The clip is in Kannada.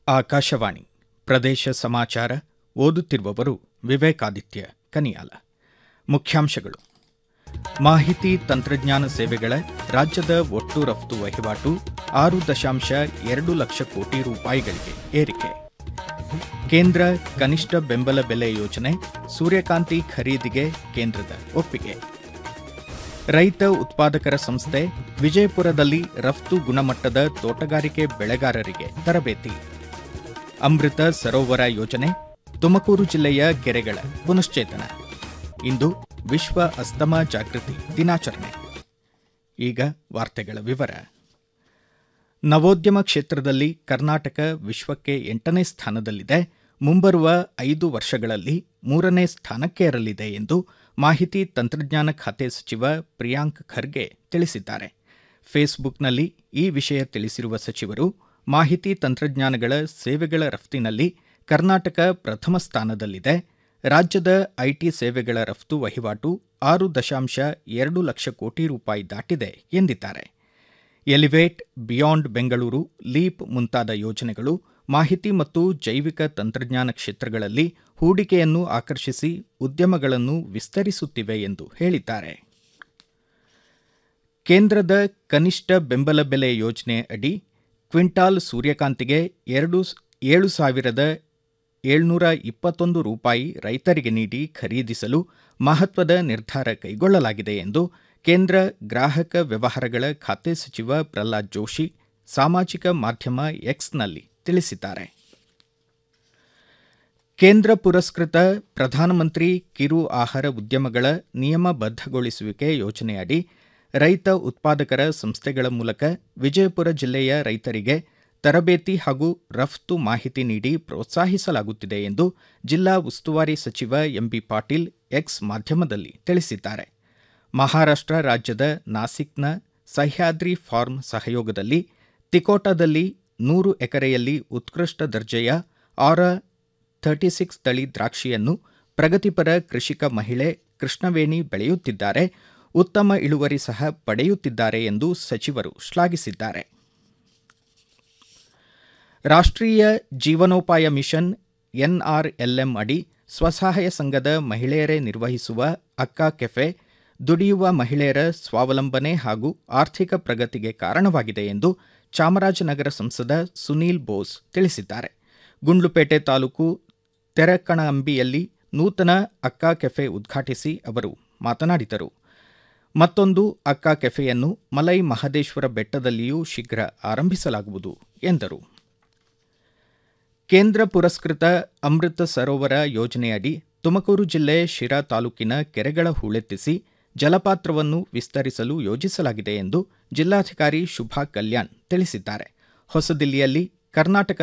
ಆಕಾಶವಾಣಿ ಪ್ರದೇಶ ಸಮಾಚಾರ ಓದುತ್ತಿರುವವರು ವಿವೇಕಾದಿತ್ಯ ಕನಿಯಾಲ ಮುಖ್ಯಾಂಶಗಳು ಮಾಹಿತಿ ತಂತ್ರಜ್ಞಾನ ಸೇವೆಗಳ ರಾಜ್ಯದ ಒಟ್ಟು ರಫ್ತು ವಹಿವಾಟು ಆರು ದಶಾಂಶ ಎರಡು ಲಕ್ಷ ಕೋಟಿ ರೂಪಾಯಿಗಳಿಗೆ ಏರಿಕೆ ಕೇಂದ್ರ ಕನಿಷ್ಠ ಬೆಂಬಲ ಬೆಲೆ ಯೋಜನೆ ಸೂರ್ಯಕಾಂತಿ ಖರೀದಿಗೆ ಕೇಂದ್ರದ ಒಪ್ಪಿಗೆ ರೈತ ಉತ್ಪಾದಕರ ಸಂಸ್ಥೆ ವಿಜಯಪುರದಲ್ಲಿ ರಫ್ತು ಗುಣಮಟ್ಟದ ತೋಟಗಾರಿಕೆ ಬೆಳೆಗಾರರಿಗೆ ತರಬೇತಿ ಅಮೃತ ಸರೋವರ ಯೋಜನೆ ತುಮಕೂರು ಜಿಲ್ಲೆಯ ಕೆರೆಗಳ ಪುನಶ್ಚೇತನ ಇಂದು ವಿಶ್ವ ಅಸ್ತಮ ಜಾಗೃತಿ ದಿನಾಚರಣೆ ಈಗ ವಾರ್ತೆಗಳ ವಿವರ ನವೋದ್ಯಮ ಕ್ಷೇತ್ರದಲ್ಲಿ ಕರ್ನಾಟಕ ವಿಶ್ವಕ್ಕೆ ಎಂಟನೇ ಸ್ಥಾನದಲ್ಲಿದೆ ಮುಂಬರುವ ಐದು ವರ್ಷಗಳಲ್ಲಿ ಮೂರನೇ ಸ್ಥಾನಕ್ಕೇರಲಿದೆ ಎಂದು ಮಾಹಿತಿ ತಂತ್ರಜ್ಞಾನ ಖಾತೆ ಸಚಿವ ಪ್ರಿಯಾಂಕ್ ಖರ್ಗೆ ತಿಳಿಸಿದ್ದಾರೆ ಫೇಸ್ಬುಕ್ನಲ್ಲಿ ಈ ವಿಷಯ ತಿಳಿಸಿರುವ ಸಚಿವರು ಮಾಹಿತಿ ತಂತ್ರಜ್ಞಾನಗಳ ಸೇವೆಗಳ ರಫ್ತಿನಲ್ಲಿ ಕರ್ನಾಟಕ ಪ್ರಥಮ ಸ್ಥಾನದಲ್ಲಿದೆ ರಾಜ್ಯದ ಐಟಿ ಸೇವೆಗಳ ರಫ್ತು ವಹಿವಾಟು ಆರು ದಶಾಂಶ ಎರಡು ಲಕ್ಷ ಕೋಟಿ ರೂಪಾಯಿ ದಾಟಿದೆ ಎಂದಿದ್ದಾರೆ ಎಲಿವೇಟ್ ಬಿಯಾಂಡ್ ಬೆಂಗಳೂರು ಲೀಪ್ ಮುಂತಾದ ಯೋಜನೆಗಳು ಮಾಹಿತಿ ಮತ್ತು ಜೈವಿಕ ತಂತ್ರಜ್ಞಾನ ಕ್ಷೇತ್ರಗಳಲ್ಲಿ ಹೂಡಿಕೆಯನ್ನು ಆಕರ್ಷಿಸಿ ಉದ್ಯಮಗಳನ್ನು ವಿಸ್ತರಿಸುತ್ತಿವೆ ಎಂದು ಹೇಳಿದ್ದಾರೆ ಕೇಂದ್ರದ ಕನಿಷ್ಠ ಬೆಂಬಲ ಬೆಲೆ ಯೋಜನೆ ಅಡಿ ಕ್ವಿಂಟಾಲ್ ಸೂರ್ಯಕಾಂತಿಗೆ ಎರಡು ಏಳು ಸಾವಿರದ ಏಳ್ನೂರ ಇಪ್ಪತ್ತೊಂದು ರೂಪಾಯಿ ರೈತರಿಗೆ ನೀಡಿ ಖರೀದಿಸಲು ಮಹತ್ವದ ನಿರ್ಧಾರ ಕೈಗೊಳ್ಳಲಾಗಿದೆ ಎಂದು ಕೇಂದ್ರ ಗ್ರಾಹಕ ವ್ಯವಹಾರಗಳ ಖಾತೆ ಸಚಿವ ಪ್ರಹ್ಲಾದ್ ಜೋಶಿ ಸಾಮಾಜಿಕ ಮಾಧ್ಯಮ ಎಕ್ಸ್ನಲ್ಲಿ ತಿಳಿಸಿದ್ದಾರೆ ಕೇಂದ್ರ ಪುರಸ್ಕೃತ ಪ್ರಧಾನಮಂತ್ರಿ ಕಿರು ಆಹಾರ ಉದ್ಯಮಗಳ ನಿಯಮಬದ್ಧಗೊಳಿಸುವಿಕೆ ಯೋಜನೆಯಡಿ ರೈತ ಉತ್ಪಾದಕರ ಸಂಸ್ಥೆಗಳ ಮೂಲಕ ವಿಜಯಪುರ ಜಿಲ್ಲೆಯ ರೈತರಿಗೆ ತರಬೇತಿ ಹಾಗೂ ರಫ್ತು ಮಾಹಿತಿ ನೀಡಿ ಪ್ರೋತ್ಸಾಹಿಸಲಾಗುತ್ತಿದೆ ಎಂದು ಜಿಲ್ಲಾ ಉಸ್ತುವಾರಿ ಸಚಿವ ಎಂಬಿ ಪಾಟೀಲ್ ಎಕ್ಸ್ ಮಾಧ್ಯಮದಲ್ಲಿ ತಿಳಿಸಿದ್ದಾರೆ ಮಹಾರಾಷ್ಟ್ರ ರಾಜ್ಯದ ನಾಸಿಕ್ನ ಸಹ್ಯಾದ್ರಿ ಫಾರ್ಮ್ ಸಹಯೋಗದಲ್ಲಿ ತಿಕೋಟಾದಲ್ಲಿ ನೂರು ಎಕರೆಯಲ್ಲಿ ಉತ್ಕೃಷ್ಟ ದರ್ಜೆಯ ಆರ ಥರ್ಟಿ ಸಿಕ್ಸ್ ತಳಿ ದ್ರಾಕ್ಷಿಯನ್ನು ಪ್ರಗತಿಪರ ಕೃಷಿಕ ಮಹಿಳೆ ಕೃಷ್ಣವೇಣಿ ಬೆಳೆಯುತ್ತಿದ್ದಾರೆ ಉತ್ತಮ ಇಳುವರಿ ಸಹ ಪಡೆಯುತ್ತಿದ್ದಾರೆ ಎಂದು ಸಚಿವರು ಶ್ಲಾಘಿಸಿದ್ದಾರೆ ರಾಷ್ಟ್ರೀಯ ಜೀವನೋಪಾಯ ಮಿಷನ್ ಎನ್ಆರ್ಎಲ್ಎಂ ಅಡಿ ಸ್ವಸಹಾಯ ಸಂಘದ ಮಹಿಳೆಯರೇ ನಿರ್ವಹಿಸುವ ಅಕ್ಕ ಕೆಫೆ ದುಡಿಯುವ ಮಹಿಳೆಯರ ಸ್ವಾವಲಂಬನೆ ಹಾಗೂ ಆರ್ಥಿಕ ಪ್ರಗತಿಗೆ ಕಾರಣವಾಗಿದೆ ಎಂದು ಚಾಮರಾಜನಗರ ಸಂಸದ ಸುನೀಲ್ ಬೋಸ್ ತಿಳಿಸಿದ್ದಾರೆ ಗುಂಡ್ಲುಪೇಟೆ ತಾಲೂಕು ತೆರಕಣಂಬಿಯಲ್ಲಿ ನೂತನ ಅಕ್ಕ ಕೆಫೆ ಉದ್ಘಾಟಿಸಿ ಅವರು ಮಾತನಾಡಿದರು ಮತ್ತೊಂದು ಅಕ್ಕ ಕೆಫೆಯನ್ನು ಮಲೈ ಮಹದೇಶ್ವರ ಬೆಟ್ಟದಲ್ಲಿಯೂ ಶೀಘ್ರ ಆರಂಭಿಸಲಾಗುವುದು ಎಂದರು ಕೇಂದ್ರ ಪುರಸ್ಕೃತ ಅಮೃತ ಸರೋವರ ಯೋಜನೆಯಡಿ ತುಮಕೂರು ಜಿಲ್ಲೆ ಶಿರಾ ತಾಲೂಕಿನ ಕೆರೆಗಳ ಹೂಳೆತ್ತಿಸಿ ಜಲಪಾತ್ರವನ್ನು ವಿಸ್ತರಿಸಲು ಯೋಜಿಸಲಾಗಿದೆ ಎಂದು ಜಿಲ್ಲಾಧಿಕಾರಿ ಶುಭಾ ಕಲ್ಯಾಣ್ ತಿಳಿಸಿದ್ದಾರೆ ಹೊಸದಿಲ್ಲಿಯಲ್ಲಿ ಕರ್ನಾಟಕ